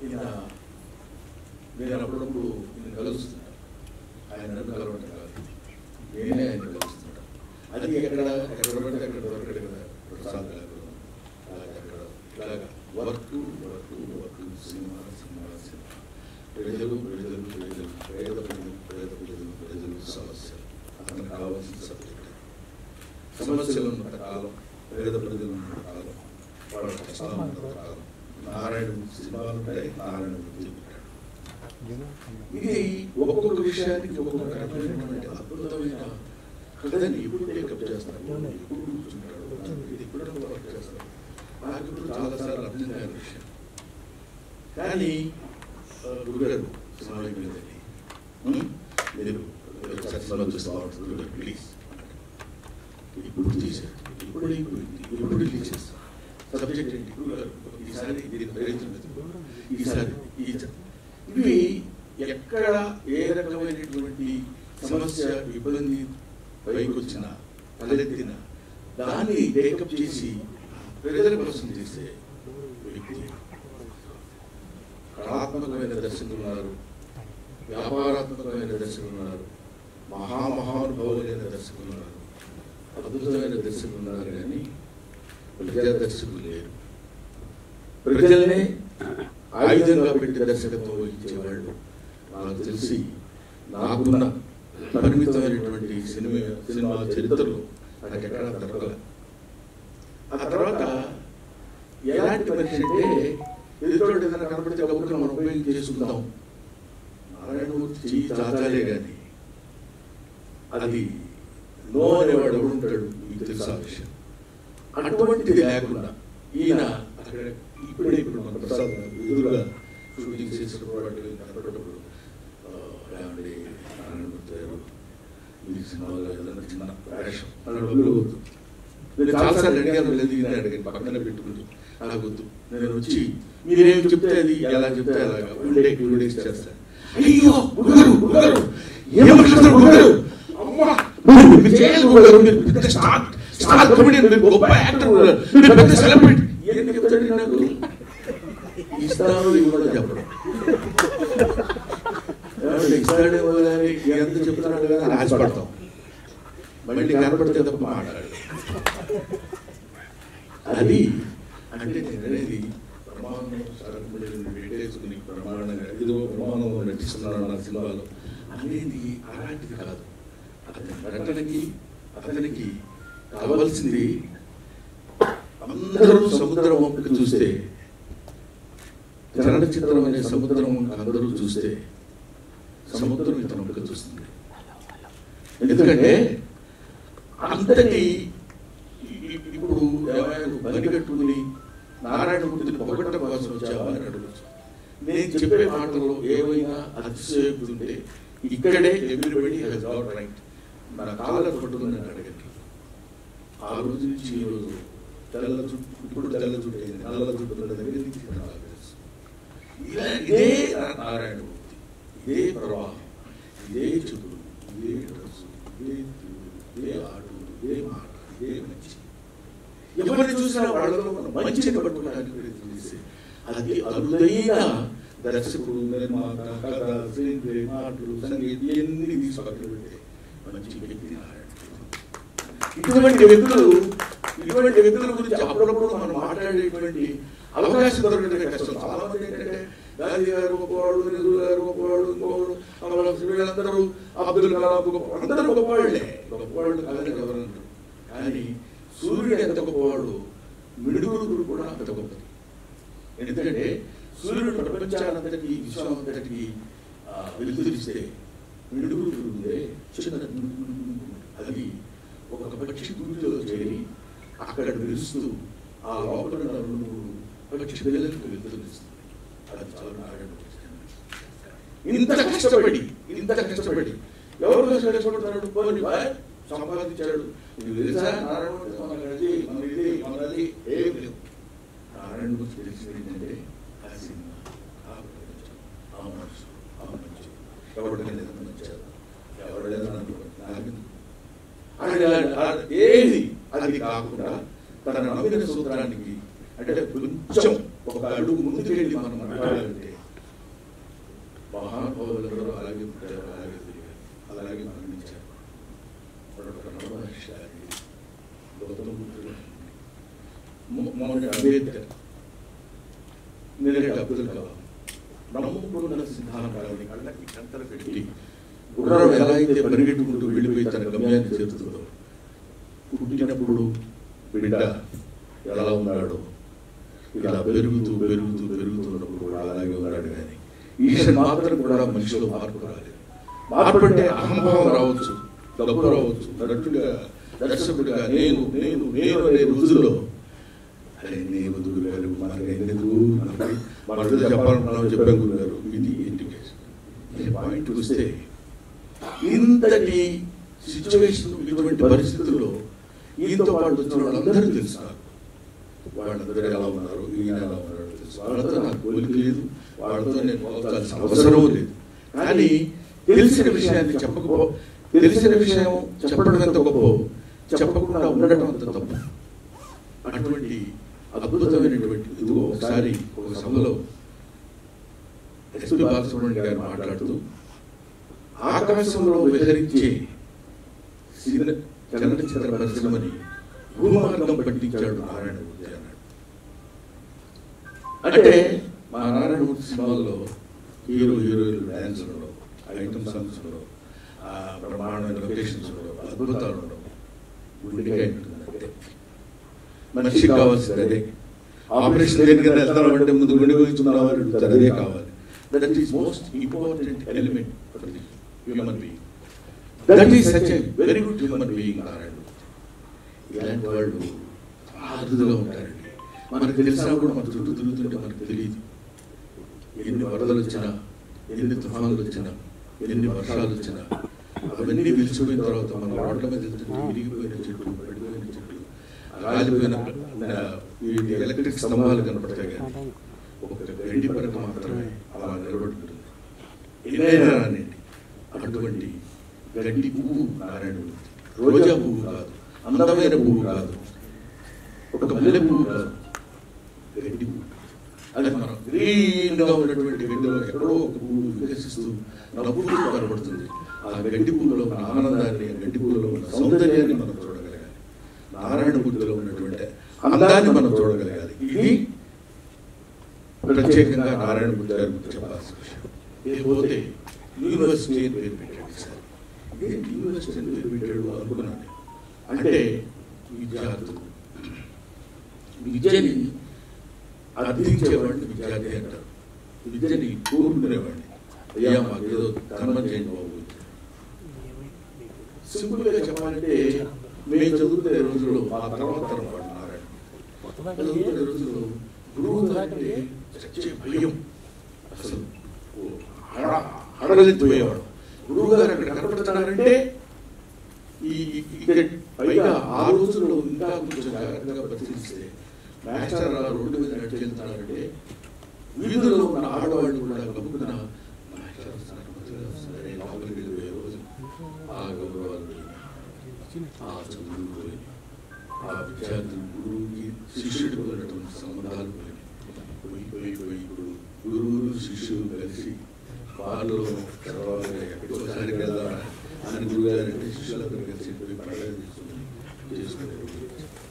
ఈయన నేను అప్పుడప్పుడు నేను కలుస్తుంటా ఆయన నన్ను కలవటం కాదు నేనే ఆయన కలుస్తుంటా అది ఎక్కడ ఎక్కడ పడితే అక్కడ దొరకడు కదా ప్రసాద్ గారు అలాగే అక్కడ ఇలాగా work work work cinema cinema cinema ప్రజలు ప్రజలు ప్రజలు పేద ప్రజలు పేద ప్రజలు ప్రజలు సమస్యలు అతనికి కావాల్సిన సబ్జెక్ట్ సమస్యలు ఉన్నంత కాలం పేద ప్రజలు ఉన్నంత కాలం వాళ్ళ కష్టాలు ఉన్నంత కాలం నారాయణ సినిమాలు ఉంటాయి నారాయణ వృత్తి ఉంటాడు ఇది ఒక్కొక్క విషయానికి ఒక్కొక్క రకమైనటువంటి అద్భుతమైన కథని ఎప్పుడు టేకప్ చేస్తారు ఎప్పుడు కూర్చుంటాడు ఇది ఎప్పుడు వర్క్ చేస్తారు నాకు ఇప్పుడు చాలాసార్లు అర్థం కాని విషయం కానీ ఆ, గురుగారు సినిమా అయిపోయిందండి ఉం? మీరు ఒకసారి సినిమా చూస్తా ఉంటుంది గురుగారు ప్లీజ్ ఇప్పుడు తీశారు ఇప్పుడు అయిపోయింది ఎప్పుడు రిలీజ్ చేస్తాం సబ్జెక్ట్ ఏంటి గురుగారు ఈసారి దీని ప్రయత్నం లేదు. ఈసారి ఈ చ- ఇవి ఎక్కడ ఏ రకమైనటువంటి సమస్య ఇబ్బంది పైకి వచ్చినా తలెత్తిన దాన్ని టేకప్ చేసి ప్రజల కోసం చేసే వ్యక్తి కళాత్మకమైన దర్శకులు ఉన్నారు వ్యాపారాత్మకమైన దర్శకులు ఉన్నారు మహామహానుభావులైన దర్శకులు ఉన్నారు అద్భుతమైన దర్శకులు ఉన్నారు కానీ ప్రజా దర్శకులు లేరు ప్రజల్నే ఆయుధంగా పెట్టి దర్శకత్వం వహించేవాళ్ళు నాకు తెలిసి నాకున్న పరిమితమైనటువంటి సినిమా సినిమా చరిత్రలో నాకు ఎక్కడా దొరకలే ఆ తర్వాత ఎలాంటి మనిషి అంటే ఎదుటి ఏదైనా కనపడితే గబుక్కున మనం ఉపయోగం చేసుకుందాం నారాయణమూర్తి చెయ్యి చాచాలే కానీ అది నో అనేవాడు ఎవడు ఉంటాడు మీకు తెలుసు ఆ విషయం అటువంటిది లేకుండా ఈయన అక్కడ ఇప్పుడే ఇప్పుడు మన ప్రసాద్ గారు ఎదురుగా షూటింగ్ చేసినప్పుడు కనపడేటప్పుడు ఆ, ఏమండి నారాయణమూర్తి గారు ఈ సినిమాలో ఏదైనా చిన్న వేషం అని వదిలిపోతుంది నేను చాలాసార్లు అడిగాను లేదు ఇది అడిగాను పక్కన పెట్టుకుంటూ నాకు వద్దు నేను వచ్చి మీరేం చెప్తే అది ఎలా చెప్తే అలాగా వన్ డే టూ డేస్ చేస్తాను అయ్యో గురుగారు గురుగారు ఏం మాట్లాడతారు గురుగారు అమ్మా మీరు మీరు చేయాలి గురుగారు మీరు పెద్ద స్టార్ స్టార్ కమెడియన్ మీరు గొప్ప యాక్టర్ గురుగారు మీరు పెద్ద సెలబ్రిటీ ఏం చెప్తాడు నాకు ఇస్తాను ఇవ్వడం చెప్పడం ఏమంటే ఇస్తాడు ఇవ్వాలని ఎంత చెప్తున్నాడు కదా అని ఆశపడతాం మళ్ళీ కనపడితే తప్ప మాట్లాడు అది అంటే నేను అనేది ప్రమాణం సరకుబడి పెట్టేసుకుని ప్రమాణంగా ఏదో ప్రమాణంలో నటిస్తున్నాడు నా సినిమాలో అనేది అలాంటిది కాదు అతని నటనకి అతనికి కావలసింది అందరూ సముద్రం వంపుకి చూస్తే చలనచిత్రం అనే సముద్రం అందరూ చూస్తే సముద్రం ఇతను వంపుకి చూస్తుంది ఎందుకంటే అంతటి ఇ- ఇప్పుడు ఏమైనా బలి కట్టుకుని నారాయణమూర్తిని పొగట్టం కోసం వచ్చావా అని అడగచ్చు నేను చెప్పే మాటలో ఏమైనా అతిశయోక్తి ఉంటే ఇక్కడే ఎవ్రీబడి హెస్ గాట్ రైట్ మన కాళ్ళ పట్టుకుని నన్ను అడగండి ఆ రోజు నుంచి ఈ రోజు తెల్ల జుట్టు ఇప్పుడు తెల్ల జుట్టు అయింది నల్ల జుట్టు ఉన్న దగ్గర నుంచి నాకు తెలుసు. ఇలా- ఇదే నారాయణమూర్తి ఇదే ప్రవాహం ఇదే చూపులు ఇదే డ్రస్సు ఇదే తిరుగుడు ఇదే ఆడు ఇదే మాట ఇదే మంచి ఎవరిని చూసినా వాళ్ళలో మనం మంచిని పట్టుకోవడానికి ప్రయత్నం చేసి అది అరుదైన దర్శకుడు నిర్మాత కథ స్క్రీన్ ప్లే మాటలు సంగీతం ఇవన్నీ తీసి పక్కన పెట్టే మంచి వ్యక్తి నారాయణ ఇటువంటి వ్యక్తులు ఇటువంటి వ్యక్తుల గురించి అప్పుడప్పుడు మనం మాట్లాడేటువంటి అవకాశం దొరకడం కష్టం చాలా మంది ఏంటంటే గాంధీ గారు గొప్పవాడు నెహ్రూ గారు గొప్పవాడు ఇంకోవాడు అమల వీళ్ళందరూ అబ్దుల్ కలాం గొప్ప అందరూ గొప్పవాళ్ళే గొప్పవాళ్ళు కాదని ఎవరన్నారు కానీ సూర్యుడు ఎంత గొప్పవాడు మిడుగురు కూడా అంత గొప్పది ఎందుకంటే సూర్యుడు ప్రపంచానంతటికి విశ్వామంతటికి ఆ, వెలుతురిస్తే మిడుగురు ఉందే చిన్న అది ఒక పక్షి గుడిలో చేరి అక్కడ వెలుస్తూ ఆ లోపల ఉన్న రెండు మూడు పక్షి పిల్లలకు వెలుతురిస్తుంది అది చాలా నారాయణ ఇంత కష్టపడి ఇంత కష్టపడి ఎవరు కష్టపడుతున్నాడు పోనీ బాయ్ సంపాదించాడు నీకు తెలుసా నారాయణ మనది మనది మనది ఏం లేవు నారాయణ గురించి తెలిసింది ఏంటంటే ఆ సినిమా ఆ ప్రపంచం ఆ మనసు ఆ మంచు ఎవరికైనా నచ్చారు ఎవరైనా నాకు అది అది ఏది అది కాకుండా తన నమ్మిన సూత్రానికి అంటే కొంచెం ఒక అడుగు ముందుకెళ్ళి మనం మాట్లాడాలంటే మహానుభావులందరూ అలాగే పుట్టారు అలాగే తిరిగారు అలాగే మరణించారు ప్రణబ మహర్షి గారిని, గౌతమ బుద్ధుడు గారిని, మొ- మొన్నటి అంబేద్కర్ నిన్నటి అబ్దుల్ కలాం నమ్ముకున్న సిద్ధాంతాలని కళ్ళకి కంతలు పెట్టి గుర్రం ఎలా అయితే పరిగెట్టుకుంటూ వెళ్ళిపోయి తన గమ్యాన్ని చేరుతుందో పుట్టినప్పుడు బిడ్డ ఎలా ఉన్నాడో ఇలా పెరుగుతూ పెరుగుతూ పెరుగుతున్నప్పుడు కూడా అలాగే ఉన్నాడు కానీ ఈశ్వర్ మాత్రం కూడా మనిషిలో మార్పు రాలేదు మార్పు అంటే అహంభావం రావచ్చు డబ్బు రావచ్చు నటుగా దర్శకుడిగా నేను నేను నేను అనే రోజుల్లో అరే నేను గురుగారు మనకి ఎందుకు మనకి మనతో చెప్పాలనుకున్నాం చెప్పాం గురుగారు ఇది ఇండికేషన్ ఈ పాయింట్ వస్తే ఇంతటి సిచ్యువేషన్ ఇటువంటి పరిస్థితుల్లో ఈయనతో పాటు వచ్చిన వాళ్ళందరూ తెలుసు నాకు వాళ్ళందరూ ఎలా ఉన్నారు ఈయన ఎలా ఉన్నారో తెలుసు వాళ్ళతో నాకు పోలిక లేదు వాళ్ళతో నేను పోల్చాల్సిన అవసరం లేదు కానీ తెలిసిన విషయాన్ని చెప్పకపో తెలిసిన విషయం చెప్పడం ఎంత గొప్ప చెప్పకుండా ఉండటం అంత తప్పు అటువంటి అద్భుతమైనటువంటి ఇదిగో ఒకసారి ఒక సభలో ఎస్పి బాలసుబ్రహ్మణ్యం గారు మాట్లాడుతూ ఆకాశంలో విహరించే సినిమా చలనచిత్ర పరిశ్రమని భూమార్గం పట్టించాడు నారాయణమూర్తి అన్నాడు అంటే మా నారాయణమూర్తి సినిమాల్లో హీరో హీరోయిన్లు డ్యాన్స్ ఉండడం ఐటమ్ సాంగ్స్ ఉండడం ఆ బ్రహ్మాండమైన లొకేషన్స్ ఉండడం అద్భుతాలు ఉండడం గుండెకాయ ఉంటుందంటే మనిషికి కావాల్సింది అదే ఆపరేషన్ దేనికైనా వెళ్తాం అంటే ముందు గుండె గురించున్నావా అడుగుతారు అదే కావాలి that is most important element for the human being that is such a very good human being Narayana ఇలాంటి వాళ్ళు అరుదుగా ఉంటారండి మనకు తెలిసినా కూడా మన చుట్టూ తిరుగుతుంటే మనకు తెలియదు ఎన్ని వరదలు వచ్చినా ఎన్ని తుఫాన్లు వచ్చినా ఎన్ని వర్షాలు వచ్చినా అవన్నీ విలిచిపోయిన తర్వాత మన రోడ్ల మీద వెళ్తుంటే విరిగిపోయిన చెట్లు పడిపోయిన చెట్లు రాలిపోయిన ఆ, ఈ ఎలక్ట్రిక్ స్తంభాలు కనపడతాయి కానీ ఒక గడ్డి పరక మాత్రమే అలా నిలబడుతుంది ఏదైనా రానండి అటువంటి గడ్డి పువ్వు నారాయణుడు రోజా పువ్వు కాదు అందమైన పువ్వు కాదు ఒక మల్లె పువ్వు కాదు గడ్డి పువ్వు అది మనం గ్రీన్ గా ఉన్నటువంటి గడ్డిలో ఎక్కడో ఒక పువ్వు వికసిస్తూ నవ్వుతూ కనబడుతుంది ఆ గడ్డి పువ్వులో ఉన్న ఆనందాన్ని ఆ గడ్డి పువ్వులో ఉన్న సౌందర్యాన్ని మనం చూడగలగాలి నారాయణ బుద్ధిలో ఉన్నటువంటి అందాన్ని మనం చూడగలగాలి ఇది ప్రత్యేకంగా నారాయణ బుద్ధ గారి గురించి చెప్పాల్సిన విషయం లేకపోతే యూనివర్సిటీ అని పేరు పెట్టాడు సార్ ఇదే యూనివర్సిటీ అని పేరు పెట్టాడు అనుకున్నాను అంటే విద్యార్థులు విద్యని అర్థించేవాడిని విద్యార్థి అంటారు విద్యని కోరుకునేవాడిని అయ్యా మాకు ఏదో ధర్మం చేయండి బాబు సింపుల్ గా చెప్పాలంటే మేము చదువుకునే రోజుల్లో మా తర్వాత తరం వాడు నారాయణ చదువుకునే రోజుల్లో గురువు అంటే చచ్చే భయం అసలు ఓ హడ- హడలెత్తిపోయేవాడు గురువు గారు అక్కడ కనపడుతున్నారంటే ఈ ఈ- ఇక్కడ పైగా ఆ రోజుల్లో ఇంకా కొంచెం జాగ్రత్తగా పరిశీలిస్తే మాస్టర్ ఆ రోడ్డు మీద నడిచెళ్తున్నారంటే వీధుల్లో ఉన్న ఆడవాళ్ళు కూడా గబుక్కున మాస్టర్ వస్తున్నారు, మాస్టర్ వస్తున్నారు అని లోపలికి వెళ్ళిపోయే రోజు ఆ గౌరవాలు పోయినాయి. ఆ చదువులు పోయినాయి. ఆ విద్యార్థులు గురువుకి శిష్యుడికి ఉన్నటువంటి సంబంధాలు పోయినాయి పోయి పోయి పోయి ఇప్పుడు గురువులు శిష్యులు కలిసి వాళ్ళు తర్వాత ఎక్కడికోసారి వెళ్దాం అని గురువు గారు అంటే శిష్యులందరూ కలిసి పోయి పండుగ చేసుకుని చేసుకునే రోజు.